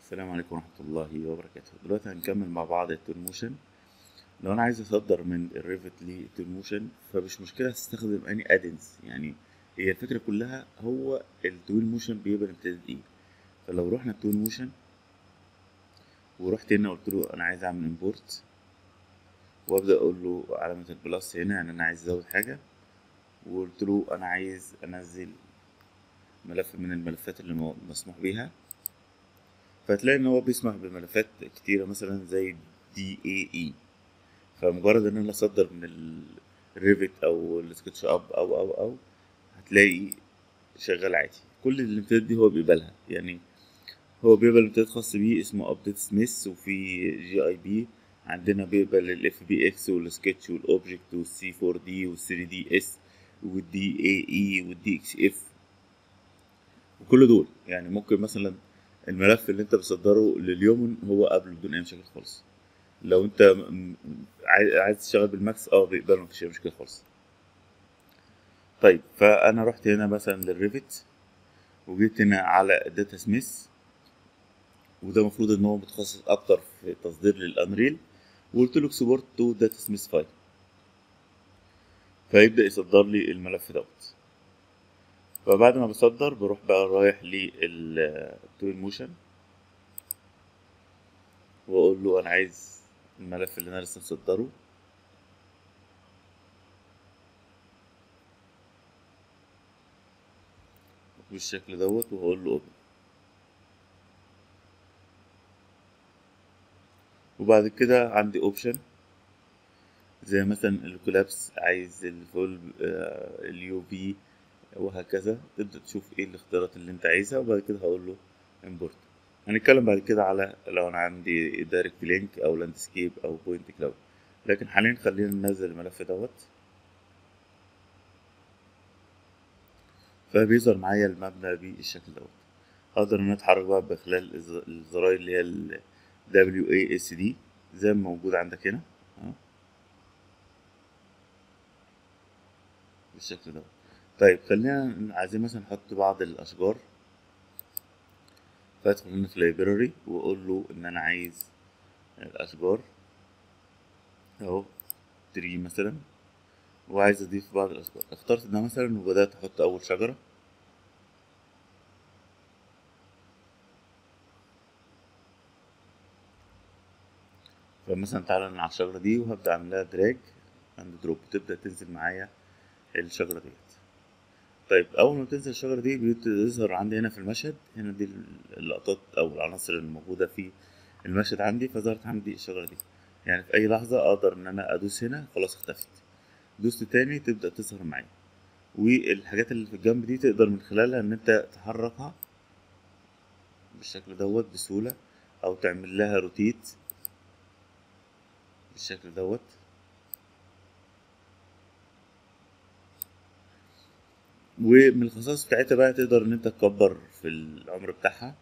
السلام عليكم ورحمة الله وبركاته دلوقتي هنكمل مع بعض التون موشن لو انا عايز اصدر من الريفت للتون موشن فمش مشكلة هستخدم اني ادنس يعني هي الفكرة كلها هو التون موشن بيبقى امتداد ايه فلو رحنا التون موشن ورحت هنا قلت له انا عايز اعمل امبورت وابدا اقول له علامة البلس هنا يعني انا عايز ازود حاجة وقلت له انا عايز انزل ملف من الملفات اللي مسموح بيها فتلاقي ان هو بيسمح بملفات كتيرة مثلا زي دي اي اي فمجرد ان انا اصدر من الريفت او السكتش اب او او او هتلاقي شغال عادي كل الامتدادات دي هو بيقبلها يعني هو بيقبل امتداد خاص بيه اسمه ابديت سميث وفي جي اي بي عندنا بيقبل الاف بي اكس والسكتش والاوبجكت والسي 4 دي والثري دي اس والدي اي اي والدي اكس اف وكل دول يعني ممكن مثلا الملف اللي انت بتصدره لليوم هو قبله بدون اي مشاكل خالص لو انت عايز تشتغل بالماكس اه بيقبله مفيش اي مشكله خالص طيب فانا رحت هنا مثلا للريفت وجيت هنا على الداتا سميث وده المفروض ان هو متخصص اكتر في تصدير للانريل وقلت له اكسبورت تو داتا سميث فايل فيبدا يصدر لي الملف دوت فبعد ما بصدر بروح بقى رايح للتوين موشن واقول له انا عايز الملف اللي انا لسه مصدره بالشكل دوت وهقول له اوبن وبعد كده عندي اوبشن زي مثلا الكولابس عايز الفول اليو في وهكذا تبدأ تشوف ايه الاختيارات اللي انت عايزها وبعد كده هقول له امبورت هنتكلم بعد كده على لو انا عندي دايركت لينك او لاندسكيب او بوينت كلاود لكن حاليا خلينا ننزل الملف دوت فبيظهر معايا المبنى بالشكل دوت اقدر ان اتحرك بقى بخلال الزراير اللي هي ال WASD زي ما موجود عندك هنا بالشكل دوت طيب خلينا عايزين مثلا نحط بعض الاشجار فادخل هنا في لايبراري واقول له ان انا عايز الاشجار اهو تري مثلا وعايز اضيف بعض الاشجار اخترت ده مثلا وبدات احط اول شجره فمثلا تعالى على الشجره دي وهبدا اعمل لها دراج اند دروب تبدا تنزل معايا الشجره ديت طيب اول ما تنزل الشجره دي بيظهر عندي هنا في المشهد هنا دي اللقطات او العناصر الموجوده في المشهد عندي فظهرت عندي الشجره دي يعني في اي لحظه اقدر ان انا ادوس هنا خلاص اختفت دوست تاني تبدا تظهر معايا والحاجات اللي في الجنب دي تقدر من خلالها ان انت تحركها بالشكل دوت بسهوله او تعمل لها روتيت بالشكل دوت ومن الخصائص بتاعتها بقى تقدر ان انت تكبر في العمر بتاعها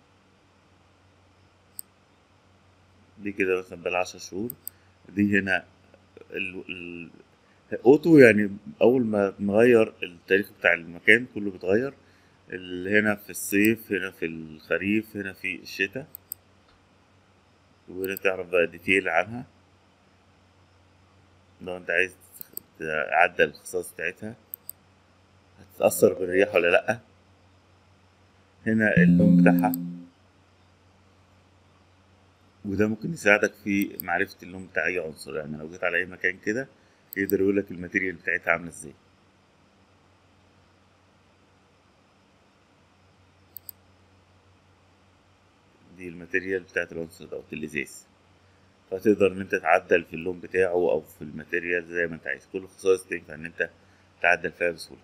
دي كده مثلا بالعشر شهور دي هنا ال... ال... اوتو يعني اول ما نغير التاريخ بتاع المكان كله بيتغير اللي هنا في الصيف هنا في الخريف هنا في الشتاء وهنا تعرف بقى ديتيل عنها لو انت عايز تعدل الخصائص بتاعتها هتتأثر بالرياح ولا لأ هنا اللون بتاعها وده ممكن يساعدك في معرفة اللون بتاع أي عنصر يعني لو جيت على أي مكان كده يقدر يقولك الماتيريال بتاعتها عاملة ازاي دي الماتيريال بتاعت العنصر دوت الإزاز فتقدر إن أنت تعدل في اللون بتاعه أو في الماتيريال زي ما أنت عايز كل الخصائص تنفع إن أنت تعدل فيها بسهولة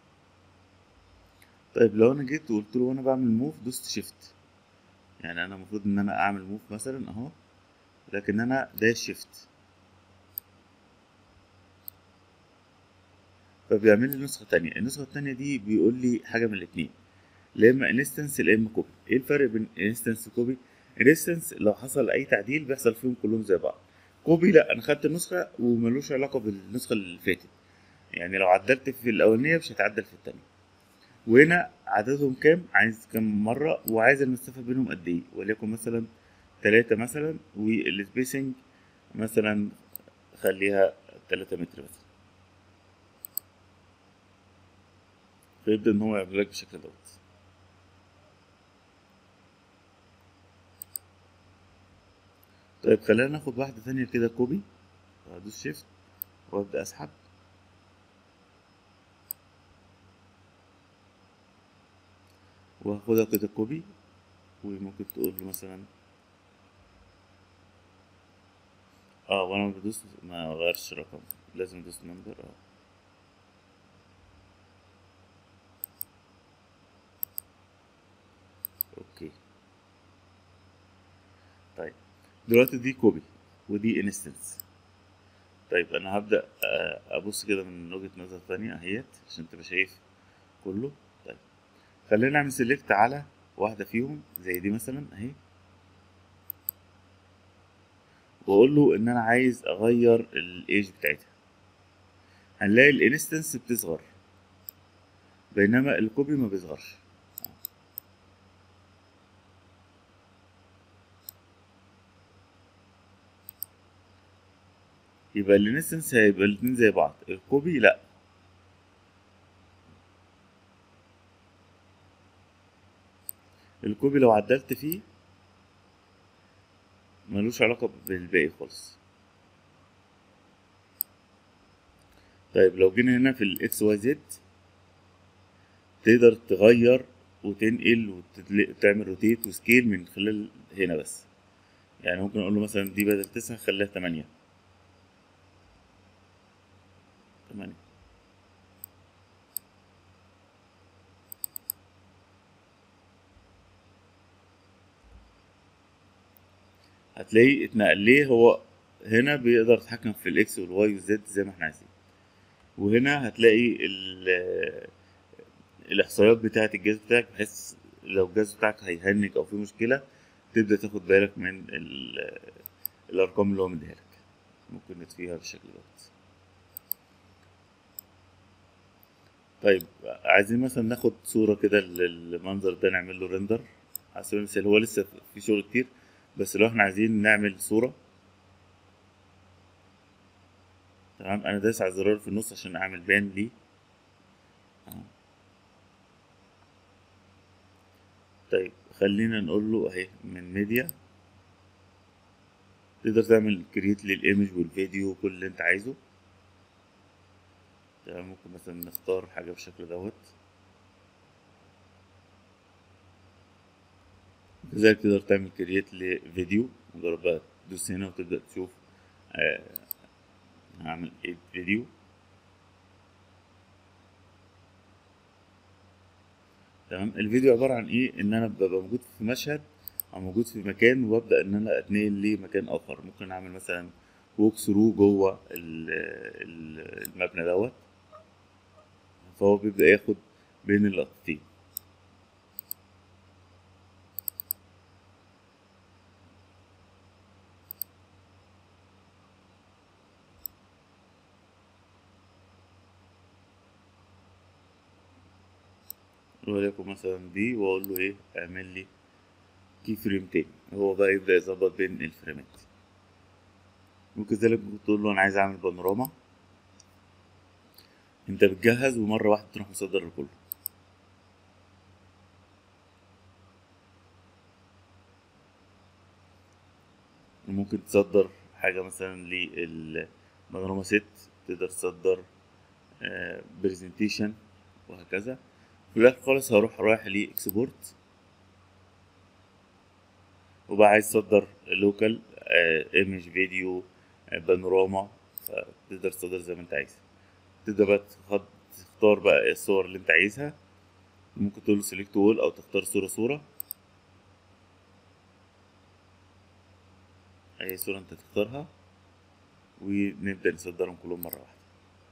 طيب لو انا جيت وقلت له وانا بعمل موف دوست شيفت يعني انا المفروض ان انا اعمل موف مثلا اهو لكن انا داش شيفت فبيعمل لي نسخه تانية النسخه التانية دي بيقول لي حاجه من الاتنين لا اما انستنس لا اما كوبي ايه الفرق بين انستنس وكوبي انستنس لو حصل اي تعديل بيحصل فيهم كلهم زي بعض كوبي لا انا خدت النسخه وملوش علاقه بالنسخه اللي فاتت يعني لو عدلت في الاولانيه مش هتعدل في التانية وهنا عددهم كام عايز كام مرة وعايز المسافة بينهم قد ايه وليكن مثلا تلاتة مثلا والسبيسنج مثلا خليها تلاتة متر مثلا فيبدأ ان هو يعمل لك بالشكل دوت طيب خلينا ناخد واحدة تانية كده كوبي هدوس شيفت وابدأ اسحب وهاخدها كده كوبي وممكن تقول له مثلا اه وانا بدوس ما غيرش رقم لازم ادوس نمبر اه اوكي طيب دلوقتي دي كوبي ودي انستنس طيب انا هبدأ آه، ابص كده من وجهة نظر تانية اهيت عشان تبقى شايف كله طيب خلينا نعمل سيلكت على واحدة فيهم زي دي مثلا اهي واقول له ان انا عايز اغير الايج بتاعتها هنلاقي الانستنس بتصغر بينما الكوبي ما بيصغرش يبقى الانستنس هيبقى الاتنين زي بعض الكوبي لا الكوبي لو عدلت فيه ملوش علاقة بالباقي خالص طيب لو جينا هنا في الاكس واي زد تقدر تغير وتنقل وتعمل روتيت وسكيل من خلال هنا بس يعني ممكن اقول له مثلا دي بدل تسعة خليها تمانية تمانية هتلاقيه اتنقل ليه هو هنا بيقدر يتحكم في الاكس والواي والزد زي ما احنا عايزين وهنا هتلاقي ال- الاحصائيات بتاعه الجهاز بتاعك بحيث لو الجهاز بتاعك هيهنج او في مشكله تبدا تاخد بالك من ال- الارقام اللي هو مديها لك ممكن نطفيها بالشكل دوت طيب عايزين مثلا ناخد صورة كده للمنظر ده نعمل له ريندر على سبيل المثال هو لسه في شغل كتير بس لو احنا عايزين نعمل صورة تمام انا دايس على الزرار في النص عشان اعمل بان ليه أهو. طيب خلينا نقول له اهي من ميديا تقدر تعمل كريت للايمج والفيديو وكل اللي انت عايزه تمام ممكن مثلا نختار حاجة بالشكل دوت كذلك تقدر تعمل كريت لفيديو مجرد بقى تدوس هنا وتبدأ تشوف آه هعمل ايه فيديو تمام الفيديو عبارة عن ايه ان انا ببقى موجود في مشهد او موجود في مكان وابدأ ان انا اتنقل لمكان اخر ممكن اعمل مثلا ووك ثرو جوه ال- ال- المبنى دوت فهو بيبدأ ياخد بين اللقطتين وليكن مثلا دي واقول له ايه اعمل لي كي فريم تاني هو بقى يبدأ يظبط بين الفريمات وكذلك ممكن تقول له انا عايز اعمل بانوراما انت بتجهز ومرة واحدة تروح مصدر الكل وممكن تصدر حاجة مثلا للبانوراما ست تقدر تصدر برزنتيشن وهكذا في الاخر خالص هروح رايح لاكسبورت وبقى عايز تصدر لوكال ايمج فيديو بانوراما فتقدر تصدر زي ما انت عايز تبدأ بقى تخد- تختار بقى الصور اللي انت عايزها ممكن تقول له سيلكت اول او تختار صورة صورة اي صورة انت تختارها ونبدأ نصدرهم كلهم مرة واحدة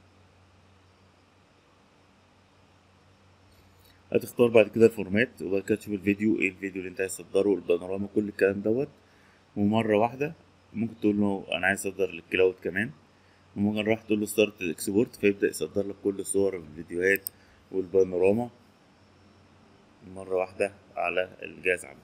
هتختار بعد كده الفورمات وبعد كده تشوف الفيديو ايه الفيديو اللي انت عايز تصدره البانوراما كل الكلام دوت ومرة واحدة ممكن تقول له انا عايز اصدر للكلاود كمان وممكن راح تقول له ستارت اكسبورت فيبدأ يصدر لك كل الصور والفيديوهات والبانوراما مرة واحدة على الجهاز عندك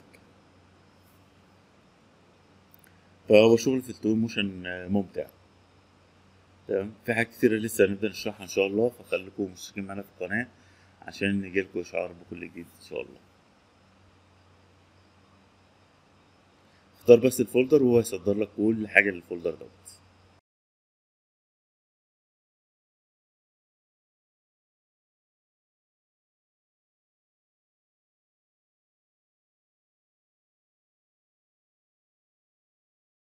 فهو شغل في التو موشن آه، ممتع تمام في حاجات كتيرة لسه هنبدأ نشرحها إن شاء الله فخليكم مشتركين معانا في القناة عشان يجيلكوا إشعار بكل جديد إن شاء الله اختار بس الفولدر وهو يصدر لك كل حاجة للفولدر دوت